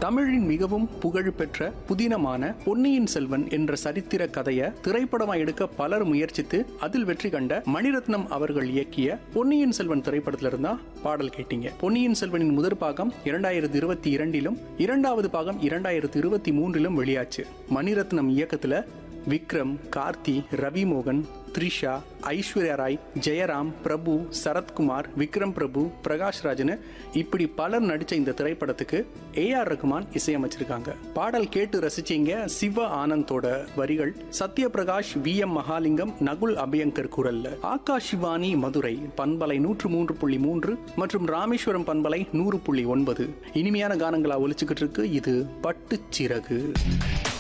தமிழின் மிகவும் புகழ்பெற்ற புதினமான பொன்னியின் செல்வன் என்ற சரித்திர கதையை திரைப்படமா எடுக்க பலர் முயற்சித்து அதில் வெற்றி கண்ட மணிரத்னம் அவர்கள் இயக்கிய பொன்னியின் செல்வன் திரைப்படத்துல இருந்தா பாடல் கேட்டீங்க பொன்னியின் செல்வனின் முதற் பாகம் இரண்டாயிரத்தி இருபத்தி இரண்டிலும் இரண்டாவது பாகம் இரண்டாயிரத்தி இருபத்தி மூன்றிலும் வெளியாச்சு மணிரத்னம் இயக்கத்துல விக்ரம் கார்த்தி ரவி மோகன் த்ரிஷா ஐஸ்வர்யா ராய் ஜெயராம் பிரபு சரத்குமார் விக்ரம் பிரபு பிரகாஷ் ராஜன் இப்படி பலர் நடிச்ச இந்த திரைப்படத்துக்கு ஏ ஆர் ரகுமான் இசையமைச்சிருக்காங்க பாடல் கேட்டு ரசிச்சீங்க சிவ ஆனந்தோட வரிகள் சத்யபிரகாஷ் வி எம் மகாலிங்கம் நகுல் அபியங்கர் குரல்ல ஆகாஷிவாணி மதுரை பண்பலை நூற்று மூன்று புள்ளி மூன்று மற்றும் ராமேஸ்வரம் பண்பலை நூறு புள்ளி ஒன்பது இனிமையான கானங்களா ஒலிச்சுக்கிட்டு இருக்கு இது பட்டுச்சிறகு